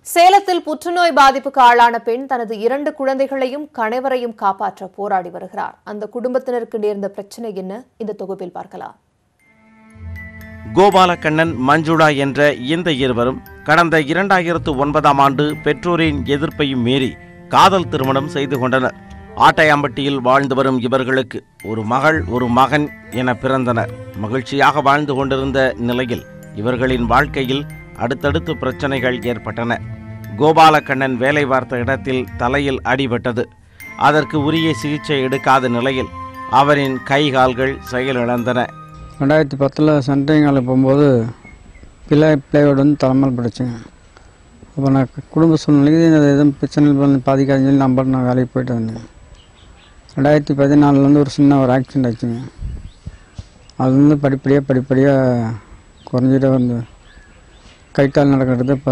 சேலத்தில் புற்றுநோய் பாதிப்புக்கு ஆளான பெண் தனது இரண்டு குழந்தைகளையும் கணவரையும் காப்பாற்ற போராடி வருகிறார் அந்த குடும்பத்தினருக்கு நேர்ந்த பிரச்சனை என்ன இந்த தொகுப்பில் பார்க்கலாம் கோபாலக்கண்ணன் மஞ்சுளா என்ற இந்த இருவரும் கடந்த இரண்டாயிரத்து ஒன்பதாம் ஆண்டு பெற்றோரின் எதிர்ப்பையும் மீறி காதல் திருமணம் செய்து கொண்டனர் ஆட்டையாம்பட்டியில் வாழ்ந்து வரும் இவர்களுக்கு ஒரு மகள் ஒரு மகன் என பிறந்தனர் மகிழ்ச்சியாக வாழ்ந்து கொண்டிருந்த நிலையில் இவர்களின் வாழ்க்கையில் அடுத்தடுத்து பிரச்சனைகள் ஏற்பட்டன கோபாலக்கண்ணன் வேலை பார்த்த இடத்தில் தலையில் அடிபட்டது அதற்கு உரிய சிகிச்சை எடுக்காத நிலையில் அவரின் கை கால்கள் செயலிழந்தன ரெண்டாயிரத்தி பத்தில் சென்ட்ரிங்கால போகும்போது பிள்ளை பிள்ளையோடு வந்து தலைமையில் படித்தேங்க அப்போ நான் குடும்ப சூழ்நிலைக்கு இது எதுவும் பிரச்சனை வந்து பாதிக்காதுன்னு சொல்லி நம்பர் நான் வேலைக்கு போயிட்டு வந்தேன் ரெண்டாயிரத்தி பதினாலுலேருந்து ஒரு சின்ன ஒரு ஆக்சிடென்ட் ஆச்சுங்க அது வந்து படிப்படியாக படிப்படியாக குறைஞ்சிட்டே வந்து கை கால் நடக்கிறது இப்போ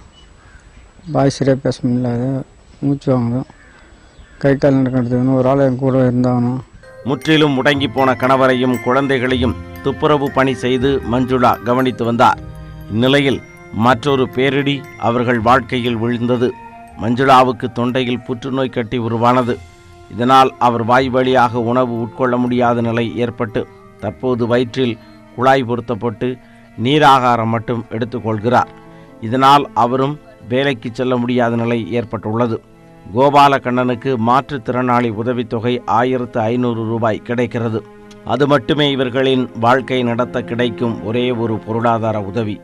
வாய் சரியாக பேச முடியல மூச்சு வாங்குதும் கை கால் நடக்கிறதுக்கு ஒரு ஆள் என் கூட இருந்தாகணும் முற்றிலும் முடங்கி போன கணவரையும் குழந்தைகளையும் துப்புரவு பணி செய்து மஞ்சுளா கவனித்து வந்தார் இந்நிலையில் மற்றொரு பேரிடி அவர்கள் வாழ்க்கையில் விழுந்தது மஞ்சுளாவுக்கு தொண்டையில் புற்றுநோய் கட்டி உருவானது இதனால் அவர் வாய் வழியாக உணவு உட்கொள்ள முடியாத நிலை ஏற்பட்டு தற்போது வயிற்றில் குழாய் பொருத்தப்பட்டு நீராகாரம் மட்டும் எடுத்துக்கொள்கிறார் இதனால் அவரும் வேலைக்கு செல்ல முடியாத நிலை ஏற்பட்டுள்ளது கோபாலகண்ணனுக்கு மாற்றுத்திறனாளி உதவித்தொகை ஆயிரத்து ஐநூறு ரூபாய் கிடைக்கிறது அது மட்டுமே இவர்களின் வாழ்க்கை நடத்த கிடைக்கும் ஒரே ஒரு பொருளாதார உதவி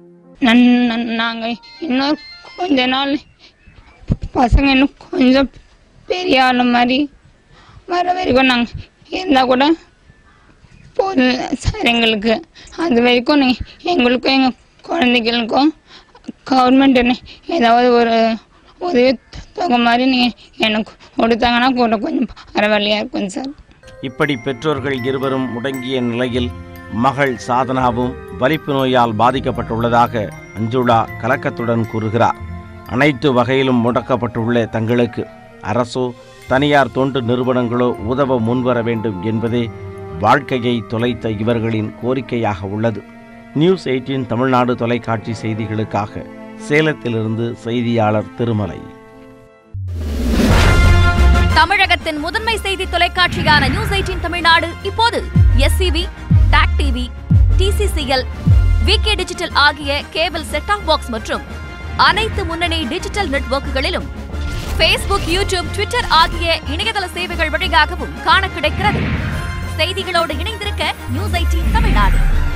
நாங்கள் இன்னும் கொஞ்ச நாள் பசங்க இன்னும் கொஞ்சம் பெரிய ஆள் மாதிரி வர வரைக்கும் நாங்கள் இருந்தால் கூட போதும் சார் எங்களுக்கு அது வரைக்கும் நீ எங்களுக்கும் எங்கள் குழந்தைகளுக்கும் கவர்மெண்ட் ஏதாவது ஒரு உதவி தொகை மாதிரி நீங்கள் எனக்கு கொடுத்தாங்கன்னா கூட கொஞ்சம் பரவாயில்லையா இருக்கும் சார் இப்படி பெற்றோர்கள் இருவரும் முடங்கிய நிலையில் மகள் சாதனாவும் வலிப்பு நோயால் பாதிக்கப்பட்டுள்ளதாக அஞ்சுளா கலக்கத்துடன் கூறுகிறார் அனைத்து வகையிலும் முடக்கப்பட்டுள்ள தங்களுக்கு அரசோ தனியார் தொண்டு நிறுவனங்களோ உதவ முன்வர வேண்டும் என்பதே வாழ்க்கையை தொலைத்த இவர்களின் கோரிக்கையாக உள்ளது நியூஸ் எயிட்டீன் தமிழ்நாடு தொலைக்காட்சி செய்திகளுக்காக சேலத்திலிருந்து செய்தியாளர் திருமலை தமிழகத்தின் முதன்மை செய்தி தொலைக்காட்சியான நியூஸ் எயிட்டீன் தமிழ்நாடு இப்போது SCV TAC TV TCCL VK digital ஆகிய கேபிள் செட் ஆஃப் பாக்ஸ் மற்றும் அனைத்து முன்னணி டிஜிட்டல் நெட்வொர்க்குகளிலும் ஃபேஸ்புக் யூடியூப் ட்விட்டர் ஆகிய இணையதள சேவைகள் வழியாகவும் காண கிடைக்கிறது செய்திகளோடு இணைந்திருக்க நியூஸ் எயிட்டீன் தமிழ்நாடு